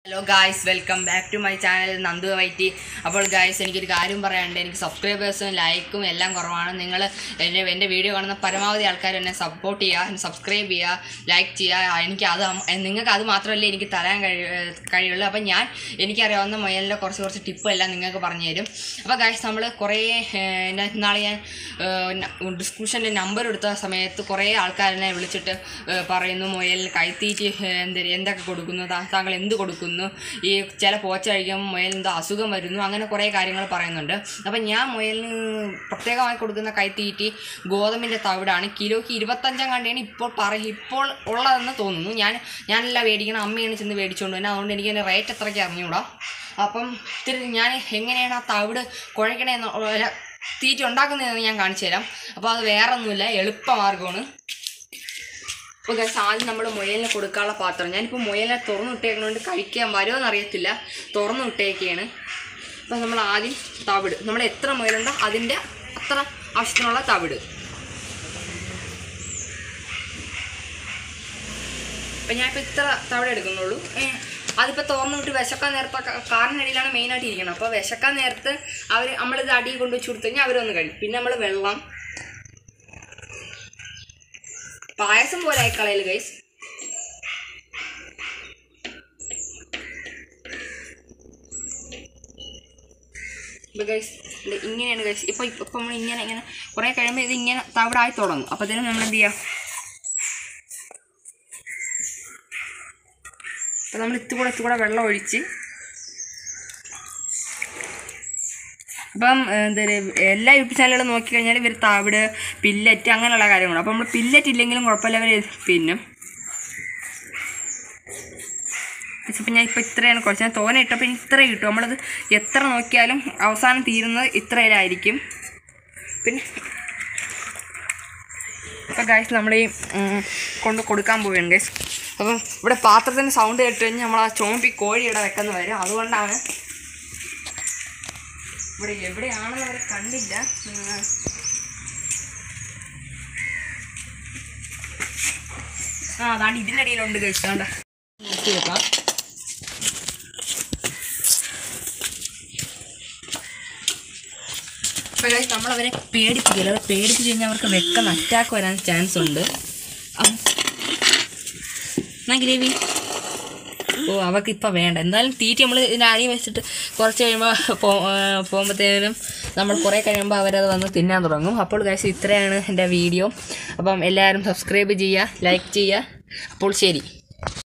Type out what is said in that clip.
Hello guys welcome back to my channel Nandu വൈറ്റി അപ്പോൾ guys എനിക്കൊരു കാര്യം പറയാനുണ്ട് എനിക്ക് സബ്സ്ക്രൈബേഴ്സും ലൈക്കും എല്ലാം കുറവാണ് നിങ്ങൾ എൻ്റെ എൻ്റെ വീഡിയോ കാണുന്ന പരമാവധി ആൾക്കാർ എന്നെ സപ്പോർട്ട് ചെയ്യുക എന്നെ സബ്സ്ക്രൈബ് ചെയ്യുക ലൈക്ക് ചെയ്യുക എനിക്ക് അത് നിങ്ങൾക്ക് അത് മാത്രമല്ലേ എനിക്ക് തരാൻ കഴി കഴിയുള്ളൂ അപ്പോൾ ഞാൻ എനിക്കറിയാവുന്ന മുയലിൻ്റെ കുറച്ച് കുറച്ച് ടിപ്പ് എല്ലാം നിങ്ങൾക്ക് പറഞ്ഞു തരും അപ്പോൾ ഗായ്സ് നമ്മൾ കുറേ എൻ്റെ നാളെ ഞാൻ ഡിസ്ക്രിപ്ഷൻ്റെ നമ്പർ എടുത്ത സമയത്ത് കുറേ ആൾക്കാരെന്നെ വിളിച്ചിട്ട് ഏഹ്, പറയുന്നു മുയലിന് കൈത്തീറ്റി എന്ത് എന്തൊക്കെ കൊടുക്കുന്നു താ- താങ്കൾ എന്ത് കൊടുക്കുന്നു ഈ ചില പോച്ച കഴിക്കുമ്പോൾ മുയലിന് എന്തോ അസുഖം വരുന്നു അങ്ങനെ കുറേ കാര്യങ്ങൾ പറയുന്നുണ്ട് അപ്പം ഞാൻ മുയലിന് പ്രത്യേകമായി കൊടുക്കുന്ന കൈത്തീറ്റി ഗോതമ്പിൻ്റെ തവിടാണ് കിലോയ്ക്ക് ഇരുപത്തഞ്ചാം കണ്ടിയാണ് ഇപ്പോൾ പറ ഇപ്പോൾ ഉള്ളതെന്ന് തോന്നുന്നു ഞാൻ ഞാനല്ല മേടിക്കണം അമ്മയാണ് ചെന്ന് മേടിച്ചുകൊണ്ട് തന്നെ അതുകൊണ്ട് എനിക്ക് അതിൻ്റെ റേറ്റ് എത്രയ്ക്ക് അറിഞ്ഞൂടാ അപ്പം ഇത്തിരി ഞാൻ എങ്ങനെയാണ് ആ തവിട് കുഴക്കണേന്ന് ഉള്ള തീറ്റ ഉണ്ടാക്കുന്നതെന്ന് ഞാൻ കാണിച്ചു തരാം അപ്പോൾ അത് വേറെ ഒന്നുമില്ല എളുപ്പമാർഗ്ഗമാണ് അപ്പോൾ ഗൈസ് ആദ്യം നമ്മൾ മുയലിന് കൊടുക്കാനുള്ള പാത്രം ഞാനിപ്പോൾ മുയലിനെ തുറന്നു വിട്ടേക്കുന്നതുകൊണ്ട് കഴിക്കാൻ വരുമോ അറിയത്തില്ല തുറന്നു വിട്ടേക്കാണ് അപ്പോൾ നമ്മൾ ആദ്യം തവിട് നമ്മൾ എത്ര മുയലുണ്ടോ അതിൻ്റെ അത്ര ആവശ്യത്തിനുള്ള തവിട് അപ്പം ഞാനിപ്പോൾ ഇത്ര തവിട് എടുക്കുന്നുള്ളൂ ഏ, അതിപ്പോൾ തുറന്നു വിട്ട് വിശക്കാൻ നേരത്തെ ക- കാറിനടിയിലാണ് മെയിനായിട്ട് ഇരിക്കുന്നത് അപ്പോൾ വിശക്കാൻ നേരത്ത് അവർ നമ്മളിത് അടിയിൽ കൊണ്ട് വെച്ച് കൊടുത്തു കഴിഞ്ഞാൽ അവരൊന്ന് കഴിയും പിന്നെ നമ്മൾ വെള്ളം പായസം പോലെ ആയിക്കളയൽ ഗൈസ് ഇപ്പൊ ഗൈസ് ഇങ്ങനെയാണ് ഗൈസ് ഇപ്പൊ ഇപ്പൊ നമ്മൾ ഇങ്ങനെ ഇങ്ങനെ കുറെ കഴിയുമ്പോൾ ഇത് ഇങ്ങനെ തവിടായി തുടങ്ങും അപ്പത്തേനും നമ്മൾ എന്ത് ചെയ്യാം അപ്പൊ നമ്മൾ ഇത്തുകൂടെ ഇത്തുകൂടെ വെള്ളം ഒഴിച്ച് അപ്പം എന്താ എല്ലാ യൂട്യൂബ് ചാനലുകളും നോക്കിക്കഴിഞ്ഞാൽ ഇവർ തവിട് പില്ലറ്റ് അങ്ങനെയുള്ള കാര്യങ്ങൾ അപ്പം നമ്മൾ പില്ലറ്റ് ഇല്ലെങ്കിലും കുഴപ്പമില്ല അവർ തിന്നും ഇപ്പം ഞാൻ ഇപ്പം ഇത്രയാണ് കുറച്ച് ഞാൻ തോനെ ഇട്ടപ്പോൾ ഇനി ഇത്ര കിട്ടും നമ്മളത് എത്ര നോക്കിയാലും അവസാനം തീരുന്നത് ഇത്രയിലായിരിക്കും പിന്നെ ഇപ്പം ഗൈസ് നമ്മൾ ഈ ഉം, കൊണ്ട് കൊടുക്കാൻ പോവുകയാണ് ഗൈസ് അപ്പം ഇവിടെ പാത്രത്തിൻ്റെ സൗണ്ട് കേട്ട് കഴിഞ്ഞാൽ നമ്മൾ ആ ചോമ്പി കോഴി ഇവിടെ വെക്കുന്ന വരും അതുകൊണ്ടാണ് ഇവിടെ എവിടെയാണെന്ന് അവരെ കണ്ടില്ല ഉം. ആ അതാണ് ഇതിൻ്റെ ഇടയിലുണ്ട് ഗൈസ് വേണ്ട നോക്കി വെക്കാം അപ്പോൾ guys, നമ്മളവരെ പേടിപ്പിക്കില്ല അത് പേടിപ്പിച്ച് കഴിഞ്ഞാൽ അവർക്ക് വെക്കം അറ്റാക്ക് വരാൻ ചാൻസ് ഉണ്ട് അം- എന്നാ ഗ്രേവി ഓ അവർക്ക് ഇപ്പം വേണ്ട എന്തായാലും തീറ്റ നമ്മൾ ഇതിൻ്റെ അടി വെച്ചിട്ട് കുറച്ച് കഴിയുമ്പോൾ പോ പോകുമ്പോഴത്തേനും നമ്മൾ കുറേ കഴിയുമ്പോൾ അവരത് വന്ന് തിന്നാൻ തുടങ്ങും അപ്പോൾ ഗൈസ് ഇത്രയാണ് എൻ്റെ വീഡിയോ അപ്പം എല്ലാവരും സബ്സ്ക്രൈബ് ചെയ്യുക ലൈക്ക് ചെയ്യുക അപ്പോൾ ശരി